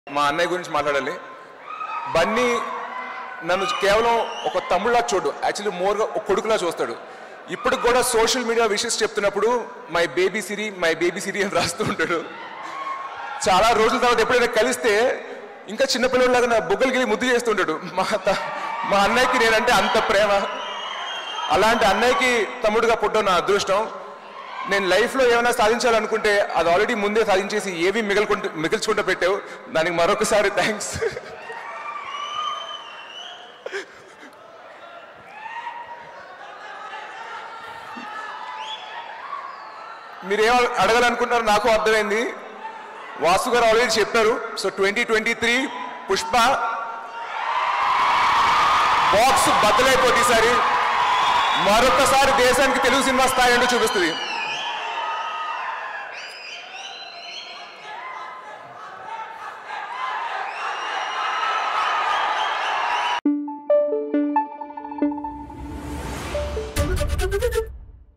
మా అన్నయ్య గురించి మాట్లాడాలి బన్నీ నన్ను కేవలం ఒక తమ్ముళ్ళ చూడు యాక్చువల్లీ మోర్గా ఒక కొడుకులా చూస్తాడు ఇప్పటికి కూడా సోషల్ మీడియా విషయస్ చెప్తున్నప్పుడు my baby Siri my baby Siri అని రాస్తూ ఉంటాడు చాలా రోజుల తర్వాత ఎప్పుడైనా కలిస్తే ఇంకా చిన్నపిల్లలాగా నా బొగ్గలకి వెళ్ళి ముద్దు చేస్తుంటాడు మా త- మా అన్నయ్యకి నేనంటే అంత ప్రేమ అలాంటి అన్నయ్యకి తమ్ముడుగా పుట్టడం నా అదృష్టం నేను లైఫ్లో ఏమైనా సాధించాలనుకుంటే అది ఆల్రెడీ ముందే సాధించేసి ఏవి మిగలుకుంటూ మిగిల్చుకుంటూ పెట్టావు దానికి మరొకసారి థ్యాంక్స్ మీరు ఏం అడగాలనుకుంటారో నాకు అర్థమైంది వాసు గారు ఆల్రెడీ చెప్పారు so twenty twenty three Pushpa box బద్దలైపోతే ఈసారి మరొకసారి దేశానికి తెలుగు సినిమా స్థాయి ఏంటో చూపిస్తుంది Thank you.